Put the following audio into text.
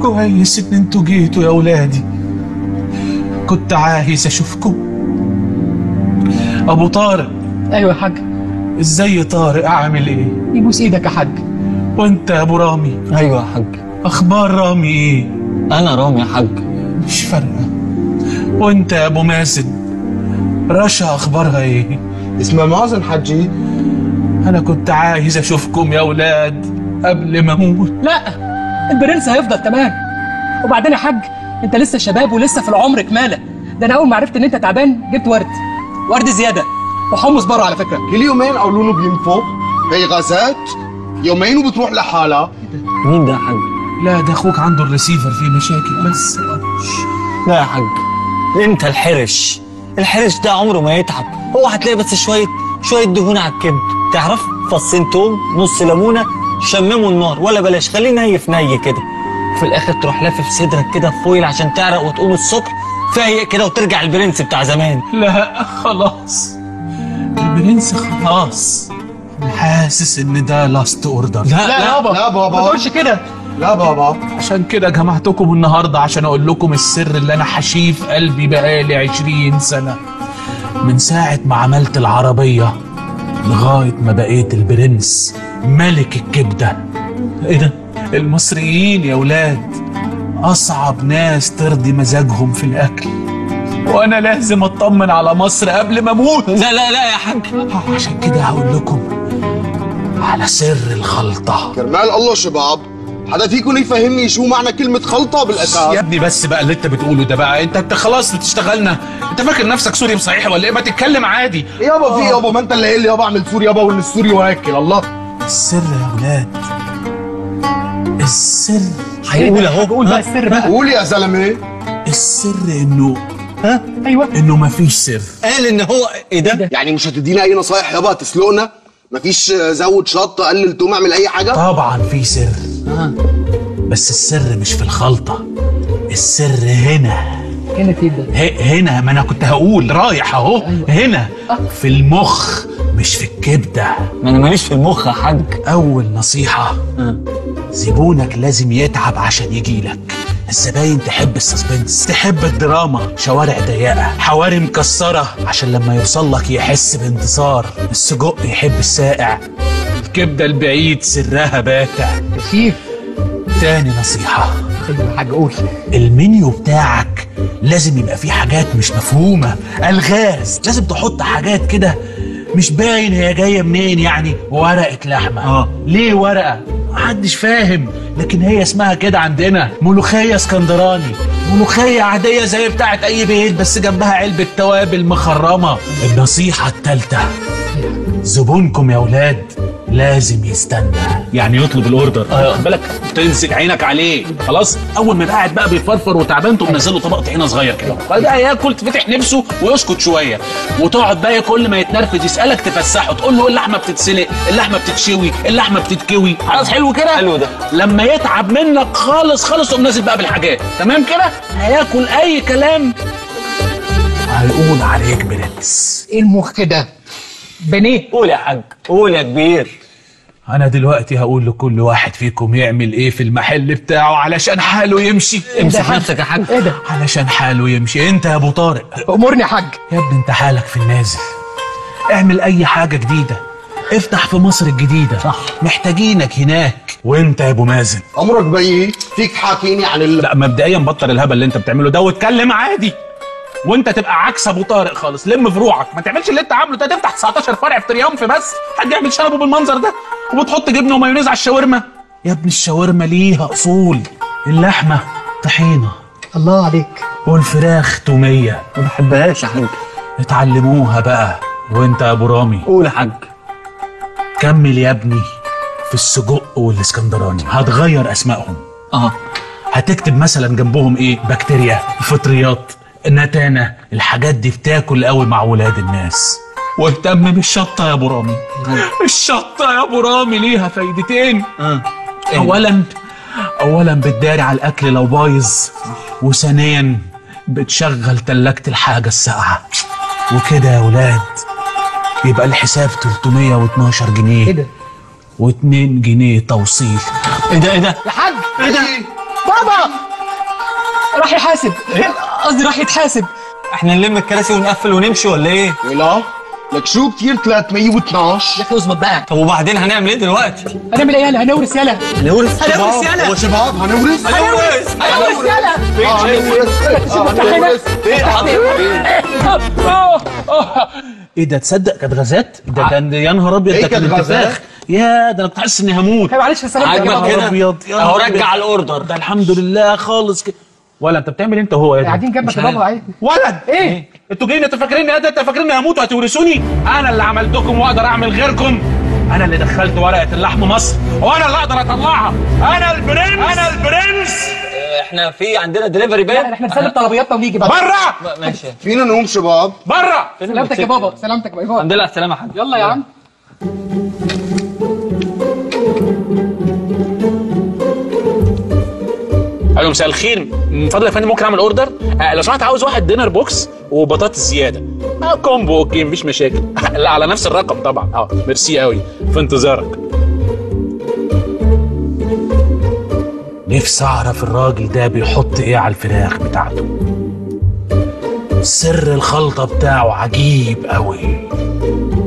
كويس ان انتوا جيتوا يا ولادي كنت عايز اشوفكم ابو طارق ايوه يا حاج ازاي طارق اعمل ايه يبوس ايدك يا حاج وانت يا ابو رامي ايوه يا حاج اخبار رامي ايه انا رامي يا حاج مش فارقه وانت يا ابو مازن رشا اخبارها ايه اسمها مازن حجي انا كنت عايز اشوفكم يا ولاد قبل ما اموت لا البرنس هيفضل تمام وبعدين يا حاج انت لسه شباب ولسه في العمر كماله ده انا اول ما عرفت ان انت تعبان جبت ورد ورد زياده وحمص بره على فكره كل يومين او لونه بينفخ هي غازات يومين وبتروح لحالها مين ده يا حاج لا ده اخوك عنده الريسيفر فيه مشاكل بس لا يا حاج انت الحرش الحرش ده عمره ما يتعب هو هتلاقي بس شويه شويه دهون على الكبد تعرف فصين توم نص ليمونه شمموا النار ولا بلاش خليه ني في ني كده وفي الاخر تروح لافف صدرك كده فويل عشان تعرق وتقوم الصبح فايق كده وترجع البرنس بتاع زمان لا خلاص البرنس خلاص أنا حاسس ان ده لاست اوردر لا لا, يابا لا بابا. ما تقولش كده لا بابا عشان كده جمعتكم النهارده عشان اقول لكم السر اللي انا حشيه في قلبي بقالي عشرين سنه من ساعه ما عملت العربيه لغايه ما بقيت البرنس ملك الكبده ايه ده المصريين يا ولاد اصعب ناس ترضي مزاجهم في الاكل وانا لازم اطمن على مصر قبل ما اموت لا لا لا يا حاج عشان كده هقول لكم على سر الخلطه كرمال الله شباب حدا فيكم يفهمني شو معنى كلمة خلطة يا بالأساس ابني بس بقى اللي انت بتقوله ده بقى انت انت خلاص بتشتغلنا انت فاكر نفسك سوري صحيح ولا ايه ما تتكلم عادي يابا في يابا ما انت اللي قايل لي يابا اعمل سوري يابا وان السوري واكل الله السر يا ولاد السر هيقول اهو قول بقى السر بقى قول يا زلمة السر انه ها ايوه انه مفيش سر قال ان هو ايه ده يعني مش هتدينا أي نصايح يابا تسلقنا مفيش زود شط قلل توم اعمل أي حاجة طبعا في سر بس السر مش في الخلطه السر هنا هنا فين ده ه- هنا ما انا كنت هقول رايح اهو هنا في المخ مش في الكبده ما انا ماليش في المخ يا حاج اول نصيحه زبونك لازم يتعب عشان يجيلك الزباين تحب السسبنس تحب الدراما شوارع ضيقه حواري مكسره عشان لما يوصل لك يحس بانتصار السجق يحب الساقع الكبده البعيد سرها باتع شيف تاني نصيحه ايوه يا حاج قول المنيو بتاعك لازم يبقى فيه حاجات مش مفهومة الغاز لازم تحط حاجات كده مش باين هي جاية منين يعني ورقة لحمة آه. ليه ورقة محدش فاهم لكن هي اسمها كده عندنا ملوخية اسكندراني ملوخية عادية زي بتاعت أي بيت بس جنبها علبة توابل مخرمة النصيحة التالتة زبونكم يا ولاد لازم يستنى يعني يطلب الاوردر اه خد بالك تمسك عينك عليه خلاص اول ما يبقى قاعد بقى بيفرفر وتعبان تقوم نازل له طبق طحينه صغير كده بعدها ياكل تفتح نفسه ويسكت شويه وتقعد بقى كل ما يتنرفز يسالك تفسحه تقول له اللحمه بتتسلق اللحمه بتتشوي اللحمه بتتكوي خلاص حلو كده حلو ده. لما يتعب منك خالص خالص تقوم نازل بقى بالحاجات تمام كده هياكل اي كلام هيقول عليك برنس ايه المخ ده بنيه قول يا حاج قول يا كبير انا دلوقتي هقول لكل واحد فيكم يعمل ايه في المحل بتاعه علشان حاله يمشي امسك نفسك يا حاج ايه ده علشان حاله يمشي انت يا ابو طارق امرني يا حاج يا ابني انت حالك في النازل اعمل اي حاجه جديده افتح في مصر الجديده صح. محتاجينك هناك وانت يا ابو مازن أمرك بيي فيك حاكيني عن ال... لا مبدئيا بطل الهبل اللي انت بتعمله ده واتكلم عادي وانت تبقى عكس ابو طارق خالص لم فروعك ما تعملش اللي انت عامله ده تفتح 19 فرع في تريومف بس حد يعمل شنبه بالمنظر ده وبتحط جبنه ومايونيز على الشاورما يا ابني الشاورما ليها اصول اللحمه طحينه الله عليك والفراخ توميه ما بحبهاش يا حاج اتعلموها بقى وانت يا ابو رامي قول يا حاج كمل يا ابني في السجق والاسكندراني هتغير اسمائهم اه هتكتب مثلا جنبهم ايه بكتيريا فطريات نتانة الحاجات دي بتاكل قوي مع ولاد الناس واهتم بالشطه يا ابو رامي الشطه يا ابو رامي ليها فايدتين اه اولا اولا بتداري على الاكل لو بايظ وثانيا بتشغل تلاجة الحاجه الساقعه وكده يا ولاد يبقى الحساب 312 ايه جنيه ده و2 جنيه توصيل ايه ده ايه ده يا حاج ايه ده؟ بابا راح يحاسب قصدي راح يتحاسب احنا نلم الكراسي ونقفل ونمشي ولا ايه لا لك شو كتير 312 يا اخي اظبط بقى طب وبعدين هنعمل ايه دلوقتي هنعمل ايه يلا هنورث يلا هنورث هنورث يلا هو شباب هنورث هنورث هنورث يلا اه هنورث آه، هنورث ايه ده تصدق كانت غازات ده كان يا نهار ابيض إيه ده كان كانت انتفاخ غازات؟ يا ده انا كنت حاسس اني هموت هي معلش سلامتك يا عاجبك بابا. كده أبيض، يا اهو نهار رجع أبيض. الاوردر ده الحمد لله خالص كده ولا انت بتعمل إيه انت وهو يا ابني؟ قاعدين جنبك يا بابا عادي ولد ايه انتوا جايين انتوا فاكرين ايه ده انتوا فاكرين هموت وهتورثوني انا اللي عملتكم واقدر اعمل غيركم انا اللي دخلت ورقه اللحم مصر وانا اللي اقدر اطلعها انا البرنس انا البرنس احنا في عندنا دليفري لا، باين احنا نسلم طلبياتنا ونيجي بقى بره ماشي فينا نقوم شباب بره سلامتك يا بابا سلامتك باي باي الحمد لله على السلامه يا حاج يلا يا عم الو مساء الخير من فضلك يا فندم ممكن اعمل اوردر آه لو سمحت عاوز واحد دينر بوكس وبطاطس زياده آه كومبو اوكي مفيش مشاكل لا على نفس الرقم طبعا اه ميرسي قوي في انتظارك نفسي اعرف الراجل ده بيحط ايه على الفراخ بتاعته سر الخلطه بتاعه عجيب قوي